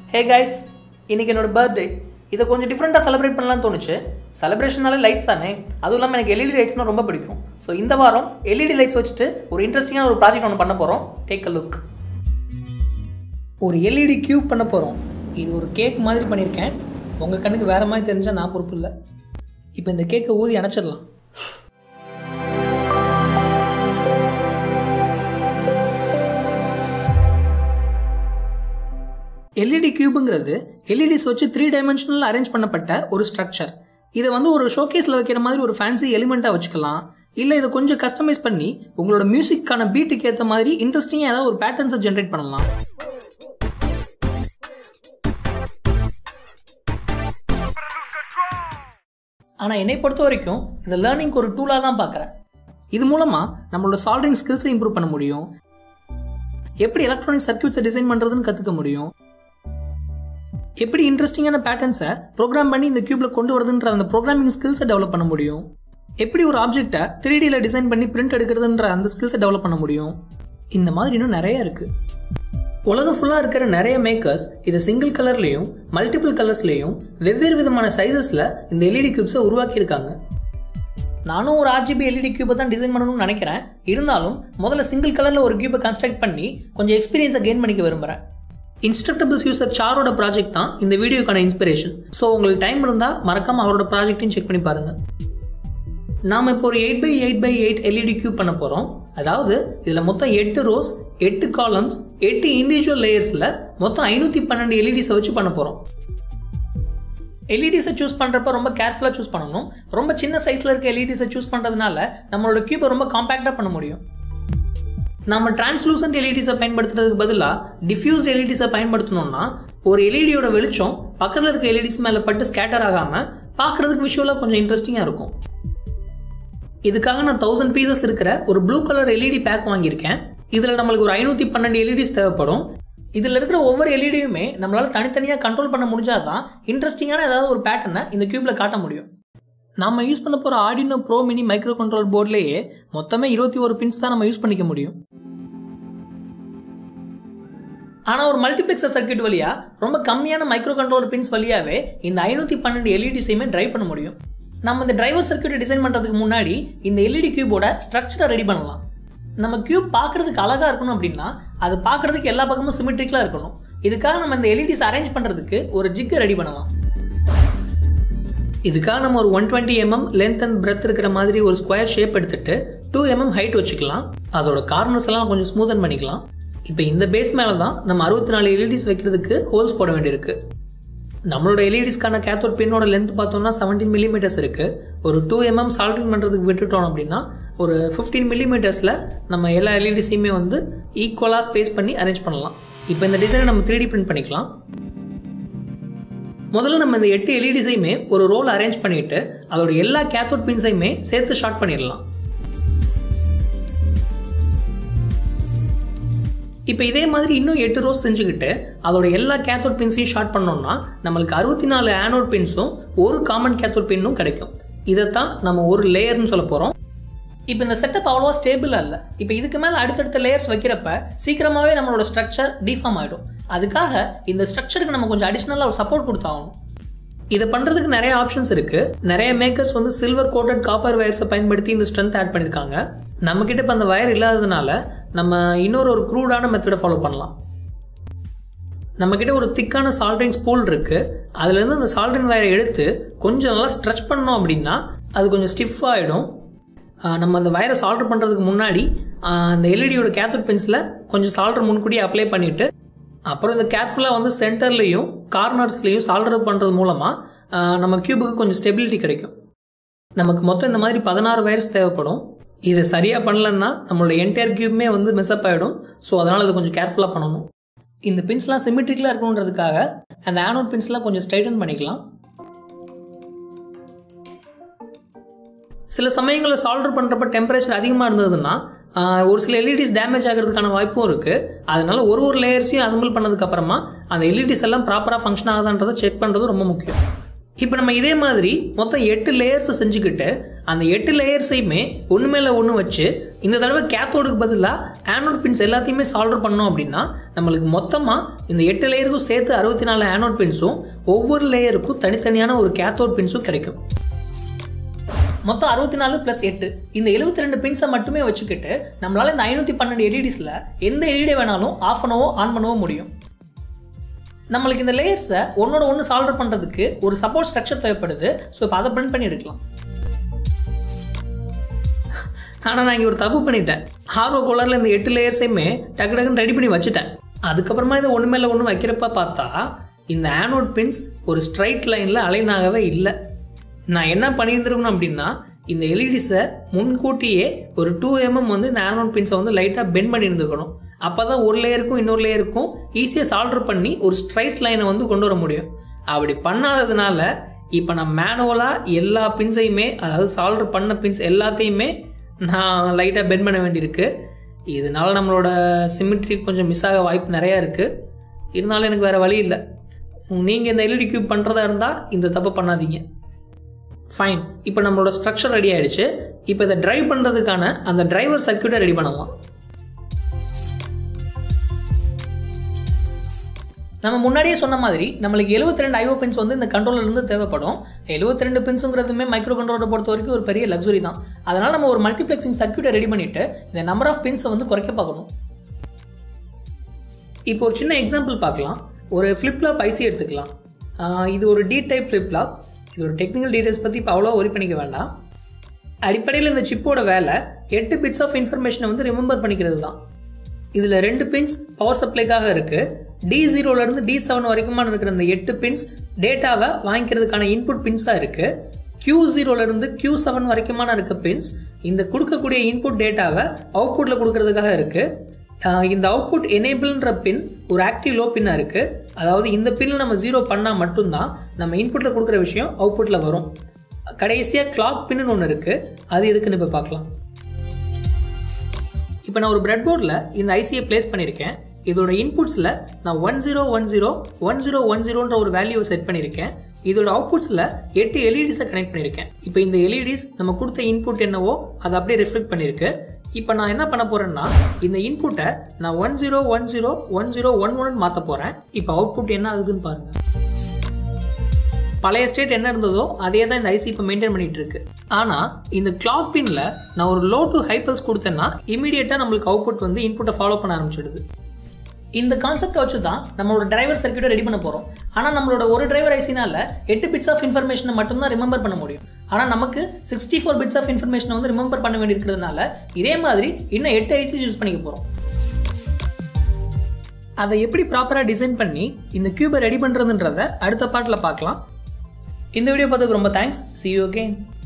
hey guys இன்னைக்கு என்னோட birthday இதை கொஞ்சம் டிஃப்ரெண்ட்டாக செலிப்ரேட் பண்ணலாம்னு தோணுச்சு செலிப்ரேஷனாலே லைட்ஸ் தானே அதுவும் இல்லாமல் எனக்கு எல்இடி லைட்ஸ்னால் ரொம்ப பிடிக்கும் ஸோ இந்த வாரம் எல்இடி லைட்ஸ் வச்சுட்டு ஒரு இன்ட்ரெஸ்டிங்கான ஒரு ப்ராஜெக்ட் ஒன்று பண்ண போகிறோம் டேக் அ லுக் ஒரு எல்இடி கியூப் பண்ண போகிறோம் இது ஒரு கேக் மாதிரி பண்ணியிருக்கேன் உங்கள் கண்ணுக்கு வேறு மாதிரி தெரிஞ்சால் நான் பொறுப்பு இல்லை இப்போ இந்த கேக்கை ஊதி அணைச்சிடலாம் எல்இடி கியூபுங்கிறது எல்இடிஸ் வச்சு த்ரீ டைமென்ஷனல் அரேஞ்ச் பண்ணப்பட்ட ஒரு ஸ்ட்ரக்சர் இதை வந்து ஒரு ஷோகேஸில் வைக்கிற மாதிரி ஒரு ஃபேன்சி எலிமெண்ட்டாக வச்சுக்கலாம் இல்லை இதை கொஞ்சம் கஸ்டமைஸ் பண்ணி உங்களோட மியூசிக்கான பீட்டுக்கு ஏற்ற மாதிரி இன்ட்ரெஸ்டிங்காக ஏதாவது ஒரு பேட்டர்ன்ஸை ஜென்ரேட் பண்ணலாம் ஆனால் என்னை பொறுத்த வரைக்கும் இந்த லேர்னிங்க்கு ஒரு டூலாக தான் பார்க்குறேன் இது மூலமாக நம்மளோட சால்விங் ஸ்கில்ஸை இம்ப்ரூவ் பண்ண முடியும் எப்படி எலக்ட்ரானிக் சர்க்கியூட்ஸை டிசைன் பண்ணுறதுன்னு கற்றுக்க முடியும் எப்படி இன்ட்ரெஸ்டிங்கான பேட்டர்ன்ஸை ப்ரோக்ராம் பண்ணி இந்த கியூப்ல கொண்டு வரதுன்ற அந்த ப்ரோக்ராமிங் ஸ்கில்ஸை டெவலப் பண்ண முடியும் எப்படி ஒரு ஆப்ஜெக்டை த்ரீ டியில் டிசைன் பண்ணி பிரிண்ட் எடுக்கிறதுன்ற அந்த ஸ்கில்ஸை டெவலப் பண்ண முடியும் இந்த மாதிரி இன்னும் நிறைய இருக்கு உலகம் ஃபுல்லாக இருக்கிற நிறைய மேக்கர்ஸ் இதை சிங்கிள் கலர்லேயும் மல்டிபிள் கலர்ஸ்லேயும் வெவ்வேறு விதமான சைஸஸில் இந்த எல்இடி கியூப்ஸை உருவாக்கியிருக்காங்க நானும் ஒரு ஆர்ஜிபி எல்இடி கியூபை தான் டிசைன் பண்ணணும்னு நினைக்கிறேன் இருந்தாலும் முதல்ல சிங்கிள் கலரில் ஒரு கியூபை கன்ஸ்ட்ரக்ட் பண்ணி கொஞ்சம் எக்ஸ்பீரியன்ஸை கெயின் பண்ணிக்க விரும்புகிறேன் இன்ஸ்ட்ரக்டபிள்ஸ் யூசர் சாரோட ப்ராஜெக்ட் தான் இந்த வீடியோக்கான இன்ஸ்பிரேஷன் ஸோ உங்களுக்கு டைம் இருந்தால் மறக்காமல் அவரோட ப்ராஜெக்ட்டையும் செக் பண்ணி பாருங்கள் நாம் இப்போ ஒரு eight by eight by eight LED cube பண்ண போகிறோம் அதாவது இதில் மொத்தம் எட்டு ரோஸ் எட்டு காலம்ஸ் எட்டு இண்டிவிஜுவல் லேயர்ஸில் மொத்தம் ஐநூற்றி பன்னெண்டு எல்இடிஸை வச்சு பண்ண போகிறோம் எல்இடிஸை சூஸ் பண்ணுறப்ப ரொம்ப கேர்ஃபுல்லாக சூஸ் பண்ணணும் ரொம்ப சின்ன சைஸில் இருக்க எல்இடிஸை சூஸ் பண்ணுறதுனால நம்மளோட கியூபை ரொம்ப காம்பேக்டாக பண்ண முடியும் நம்ம டிரான்ஸ்லூசன்ட் எல்இடிஸை பயன்படுத்துறதுக்கு பதிலாக டிஃப்யூஸ்ட் எல்இடிஸை பயன்படுத்தணும்னா ஒரு எல்இடியோட வெளிச்சம் பக்கத்தில் இருக்க எல்இடிஸ் மேலே பட்டு ஸ்கேட்டர் ஆகாமல் பார்க்குறதுக்கு விஷுவலாக கொஞ்சம் இன்ட்ரெஸ்டிங்காக இருக்கும் இதுக்காக நான் தௌசண்ட் பீசஸ் இருக்கிற ஒரு ப்ளூ கலர் எல்இடி பேக் வாங்கியிருக்கேன் இதில் நம்மளுக்கு ஒரு ஐநூற்றி பன்னெண்டு எல்இடிஸ் தேவைப்படும் இதில் இருக்கிற ஒவ்வொரு எல்இடியுமே நம்மளால் தனித்தனியாக கண்ட்ரோல் பண்ண முடிஞ்சால் தான் இன்ட்ரெஸ்டிங்கான ஏதாவது ஒரு பேட்டர்னை இந்த கியூப்பில் காட்ட முடியும் நம்ம யூஸ் பண்ண போகிற Arduino pro mini micro control போர்ட்லேயே மொத்தமே இருபத்தி ஒரு பின்ஸ் தான் நம்ம யூஸ் பண்ணிக்க முடியும் ஆனால் ஒரு மல்டிப்ளெக்சர் சர்க்கியூட் வழியாக ரொம்ப கம்மியான மைக்ரோ கண்ட்ரோலர் பின்ஸ் வழியாகவே இந்த ஐநூற்றி பன்னெண்டு எல்இடிஸையுமே ட்ரைவ் பண்ண முடியும் நம்ம இந்த டிரைவர் சர்க்கியூட்டை டிசைன் பண்ணுறதுக்கு முன்னாடி இந்த எல்இடி கியூபோட ஸ்ட்ரக்சரை ரெடி பண்ணலாம் நம்ம கியூப் பார்க்குறதுக்கு அழகாக இருக்கணும் அப்படின்னா அது பார்க்குறதுக்கு எல்லா பக்கமும் சிமெட்ரிக்கலாக இருக்கணும் இதுக்காக நம்ம இந்த எல்இடிஸ் அரேஞ்ச் பண்ணுறதுக்கு ஒரு ஜிக்கை ரெடி பண்ணலாம் இதுக்காக நம்ம ஒரு one twenty mm length and breadth இருக்கிற மாதிரி ஒரு ஸ்கொயர் ஷேப் எடுத்துட்டு டூ எம்எம் ஹைட் வச்சுக்கலாம் அதோட கார்னர்ஸ் எல்லாம் கொஞ்சம் ஸ்மூதன் பண்ணிக்கலாம் இப்போ இந்த பேஸ் மேலே தான் நம்ம அறுபத்தி நாலு எல்இடிஸ் வைக்கிறதுக்கு ஹோல்ஸ் போட வேண்டியிருக்கு நம்மளோட எல்இடிஸ்க்கான கேத்தோட் பின்னோட லென்த் பார்த்தோம்னா செவன்டீன் மில்லிமீட்டர்ஸ் இருக்குது ஒரு டூ எம்எம் சால்டிங் பண்ணுறதுக்கு விட்டுட்டோம் அப்படின்னா ஒரு ஃபிஃப்டீன் மில்லிமீட்டர்ஸில் நம்ம எல்லா எல்இடிஸையுமே வந்து ஈக்குவலாக ஸ்பேஸ் பண்ணி அரேஞ்ச் பண்ணலாம் இப்போ இந்த டிசைனை நம்ம த்ரீ டி பிரிண்ட் பண்ணிக்கலாம் முதல்ல நம்ம இந்த எட்டு எல்இடிஸையுமே ஒரு ரோல் அரேஞ்ச் பண்ணிட்டு அதோட எல்லா கேத்தோட் பின்ஸையுமே சேர்த்து ஷார்ட் பண்ணிடலாம் இப்போ இதே மாதிரி இன்னும் எட்டு ரோஸ் செஞ்சுக்கிட்டு அதோட எல்லா கேத்தோட் பின்ஸையும் ஷார்ட் பண்ணோம்னா நம்மளுக்கு அறுபத்தி நாலு ஆனோட் பின்ஸும் ஒரு காமன் கேத்தோட் பின்னும் கிடைக்கும் இதைத்தான் நம்ம ஒரு லேயர்னு சொல்ல போகிறோம் இப்போ இந்த செட்டப் அவ்வளோவா ஸ்டேபிளாக இல்லை இப்போ இதுக்கு மேலே அடுத்தடுத்த லேயர்ஸ் வைக்கிறப்ப சீக்கிரமாகவே நம்மளோட ஸ்ட்ரக்சர் டிஃபார்ம் ஆகிடும் அதுக்காக இந்த ஸ்ட்ரக்சருக்கு நம்ம கொஞ்சம் அடிஷ்னலாக ஒரு சப்போர்ட் கொடுத்தாகணும் இதை பண்ணுறதுக்கு நிறைய ஆப்ஷன்ஸ் இருக்குது நிறைய மேக்கர்ஸ் வந்து சில்வர் கோட்டட் காப்பர் வயர்ஸை பயன்படுத்தி இந்த ஸ்ட்ரென்த் ஆட் பண்ணியிருக்காங்க நம்மக்கிட்ட இப்போ அந்த வயர் இல்லாததுனால நம்ம இன்னொரு ஒரு க்ரூடான மெத்தடை ஃபாலோ பண்ணலாம் நம்மக்கிட்ட ஒரு திக்கான சால்ட்ரிங் ஸ்பூல் இருக்குது அதுலேருந்து அந்த சால்ட்ரிங் வயரை எடுத்து கொஞ்சம் நல்லா ஸ்ட்ரெச் பண்ணோம் அப்படின்னா அது கொஞ்சம் ஸ்டிஃப் ஆகிடும் நம்ம அந்த வயரை சால்டர் பண்ணுறதுக்கு முன்னாடி அந்த எல்இடியோட கேத்தோட் பென்ஸில் கொஞ்சம் சால்டர் முன்கூட்டியே அப்ளை பண்ணிவிட்டு அப்புறம் இந்த கேர்ஃபுல்லாக வந்து சென்டர்லேயும் கார்னர்ஸ்லேயும் சால்டர் பண்ணுறது மூலமாக நம்ம கியூபுக்கு கொஞ்சம் ஸ்டெபிலிட்டி கிடைக்கும் நமக்கு மொத்தம் இந்த மாதிரி பதினாறு வயர்ஸ் தேவைப்படும் இதை சரியாக பண்ணலன்னா நம்மளோட என்டையர் கியூப்மே வந்து மிஸ்அப் ஆகிடும் ஸோ அதனால் அதை கொஞ்சம் கேர்ஃபுல்லாக பண்ணணும் இந்த பின்ஸ்லாம் சிமெட்ரிக்கலாக இருக்கணுன்றதுக்காக அந்த ஆனோட் பின்ஸ்லாம் கொஞ்சம் ஸ்ட்ரைட்டன் பண்ணிக்கலாம் சில சமயங்களில் சால்டர் பண்ணுறப்ப டெம்பரேச்சர் அதிகமாக இருந்ததுன்னா ஒரு சில எல்இடிஸ் டேமேஜ் ஆகிறதுக்கான வாய்ப்பும் இருக்குது அதனால ஒரு ஒரு லேயர்ஸையும் அசம்பிள் பண்ணதுக்கப்புறமா அந்த எல்இடிஸ் எல்லாம் ப்ராப்பராக ஃபங்க்ஷன் ஆகுதான்றதை செக் பண்ணுறது ரொம்ப முக்கியம் இப்போ நம்ம இதே மாதிரி மொத்தம் எட்டு லேயர்ஸை செஞ்சுக்கிட்டு அந்த எட்டு லேயர்ஸையுமே ஒன்று மேலே ஒன்று வச்சு இந்த தடவை கேத்தோடுக்கு பதிலாக ஆனோட் பின்ஸ் எல்லாத்தையுமே சால்டர் பண்ணோம் அப்படின்னா நம்மளுக்கு மொத்தமாக இந்த எட்டு லேயருக்கும் சேர்த்து அறுபத்தி நாலு ஆனோட் பின்ஸும் ஒவ்வொரு லேயருக்கும் தனித்தனியான ஒரு கேத்தோட் பின்ஸும் கிடைக்கும் மொத்தம் அறுபத்தி நாலு ப்ளஸ் எட்டு இந்த எழுபத்தி ரெண்டு பின்ஸை மட்டுமே வச்சுக்கிட்டு நம்மளால இந்த ஐநூற்றி பன்னெண்டு எல்இடிஸில் எந்த எல்இடி வேணாலும் ஆஃப் பண்ணவோ ஆன் பண்ணவோ முடியும் நம்மளுக்கு இந்த லேயர்ஸை ஒன்னோட ஒன்று சால்டர் பண்ணுறதுக்கு ஒரு சப்போர்ட் ஸ்ட்ரக்சர் தேவைப்படுது ஸோ இப்போ அதை பிரிண்ட் பண்ணி எடுக்கலாம் ஆனால் நான் இங்கே ஒரு தப்பு பண்ணிட்டேன் ஆர்வ கோலரில் இந்த எட்டு லேயர்ஸையுமே டக்கு டக்குன்னு ரெடி பண்ணி வச்சுட்டேன் அதுக்கப்புறமா இதை ஒன்று மேலே ஒன்று வைக்கிறப்ப பார்த்தா இந்த ஆனோட் பின்ஸ் ஒரு ஸ்ட்ரைட் லைனில் அலைன் ஆகவே இல்லை நான் என்ன பண்ணியிருந்துருக்கணும் அப்படின்னா இந்த எல்இடிஸை முன்கூட்டியே ஒரு டூ எம்எம் வந்து இந்த ஆனோட் பின்ஸை வந்து லைட்டாக பெண்ட் பண்ணியிருந்துக்கணும் அப்போ தான் ஒரு லேயருக்கும் இன்னொரு லேயருக்கும் ஈஸியாக சால்டர் பண்ணி ஒரு ஸ்ட்ரைட் லைனை வந்து கொண்டு வர முடியும் அப்படி பண்ணாததுனால இப்போ நான் மேனுவலாக எல்லா பின்ஸையுமே அதாவது சால்டர் பண்ண பின்ஸ் எல்லாத்தையுமே நான் லைட்டாக பெண்ட் பண்ண வேண்டியிருக்கு இதனால நம்மளோட சிமிட்ரி கொஞ்சம் மிஸ் ஆக வாய்ப்பு நிறையா இருக்குது இருந்தாலும் எனக்கு வேறு வழி இல்லை நீங்கள் இந்த எல்இடி கியூப் பண்ணுறதா இருந்தால் இந்த தப்பு பண்ணாதீங்க ஃபைன் இப்போ நம்மளோட ஸ்ட்ரக்சர் ரெடி ஆயிடுச்சு இப்போ இதை டிரைவ் பண்ணுறதுக்கான அந்த டிரைவர் சர்க்கியூட்டை ரெடி பண்ணலாம் நம்ம முன்னாடியே சொன்ன மாதிரி நம்மளுக்கு 72 ரெண்டு ஐஓ பின்ஸ் வந்து இந்த கண்ட்ரோலர் இருந்து தேவைப்படும் 72 ரெண்டு பின்ஸுங்கிறதுமே மைக்ரோ கண்ட்ரோலரை பொறுத்த வரைக்கும் ஒரு பெரிய லக்ஸுரி தான் அதனால் நம்ம ஒரு மல்டிப்ளெக்சிங் சர்க்கியூட்டை ரெடி பண்ணிட்டு இந்த நம்பர் ஆஃப் பின்ஸை வந்து குறைக்க பார்க்கணும் இப்போ ஒரு சின்ன எக்ஸாம்பிள் பார்க்கலாம் ஒரு ஃப்ளிப்லாப் ஐசி எடுத்துக்கலாம் ஆஹ் இது ஒரு டி டைப் ஃப்ளிப்லாப் இதோட டெக்னிக்கல் டீடைல்ஸ் பற்றி இப்போ அவ்வளோ ஒரி பண்ணிக்க வேண்டாம் அடிப்படையில் இந்த சிப்போட வேலை எட்டு பிட்ஸ் ஆஃப் இன்ஃபர்மேஷனை வந்து ரிமெம்பர் பண்ணிக்கிறது தான் இதில் ரெண்டு பின்ஸ் பவர் சப்ளைக்காக இருக்குது டி ஜீரோலேருந்து டி செவன் வரைக்குமான இருக்கிற இந்த எட்டு பின்ஸ் டேட்டாவை வாங்கிக்கிறதுக்கான இன்புட் பின்ஸாக இருக்குது கியூ ஜீரோலேருந்து கியூ செவன் வரைக்குமான இருக்க பின்ஸ் இந்த கொடுக்கக்கூடிய இன்புட் டேட்டாவை அவுட்புட்டில் கொடுக்கறதுக்காக இருக்குது ஆஹ் இந்த அவுட்புட் எனேபிள்ன்ற பின் ஒரு ஆக்டிவ் லோ பின்னாக இருக்குது அதாவது இந்த பின்னில் நம்ம ஜீரோ பண்ணால் மட்டும்தான் நம்ம இன்புட்டில் கொடுக்குற விஷயம் அவுட்புட்டில் வரும் கடைசியாக கிளாக் பின்னு ஒன்று இருக்குது அது எதுக்குன்னு இப்போ பார்க்கலாம் இப்போ நான் ஒரு பிரெட் போர்டில் இந்த ஐசியை ப்ளேஸ் பண்ணியிருக்கேன் இதோட இன்புட்ஸில் நான் one zero one zero one zero one ஜீரோன்ற ஒரு வேல்யூவை செட் பண்ணியிருக்கேன் இதோட அவுட்புட்ஸில் எட்டு எல்இடிஸை கனெக்ட் பண்ணியிருக்கேன் இப்போ இந்த எல்இடிஸ் நம்ம கொடுத்த இன்புட் என்னவோ அதை அப்படியே ரிஃப்ளெக்ட் பண்ணியிருக்கு இப்போ நான் என்ன பண்ண போறேன்னா இந்த இன்புட்டை நான் one zero one zero one zero one one மாற்ற போகிறேன் இப்போ அவுட்புட் என்ன ஆகுதுன்னு பாருங்க பழைய ஸ்டேட் என்ன இருந்ததோ அதே தான் இந்த ஐசி இப்போ மெயின்டைன் பண்ணிட்டு இருக்கு ஆனால் இந்த கிளாக் பின்ல நான் ஒரு லோ டு ஹை பல்ஸ் கொடுத்தேன்னா இமீடியட்டாக நம்மளுக்கு அவுட்புட் வந்து இன்புட்டை ஃபாலோ பண்ண ஆரம்பிச்சிடுது இந்த கான்செப்டை வச்சு தான் நம்மளோட டிரைவர் சர்க்கியூட்டை ரெடி பண்ண போகிறோம் ஆனால் நம்மளோட ஒரு டிரைவர் ஐசினால எட்டு பிட்ஸ் ஆஃப் இன்ஃபர்மேஷனை மட்டும்தான் ரிமெம்பர் பண்ண முடியும் ஆனால் நமக்கு சிக்ஸ்டி ஃபோர் பிட்ஸ் ஆஃப் இன்ஃபர்மேஷனை வந்து ரிமெம்பர் பண்ண வேண்டியிருக்கிறதுனால இதே மாதிரி இன்னும் எட்டு ஐசிஸ் யூஸ் பண்ணிக்க போகிறோம் அதை எப்படி ப்ராப்பராக டிசைன் பண்ணி இந்த கியூபை ரெடி பண்ணுறதுன்றத அடுத்த பாட்டில் பார்க்கலாம் இந்த வீடியோ பார்த்ததுக்கு ரொம்ப தேங்க்ஸ் see you again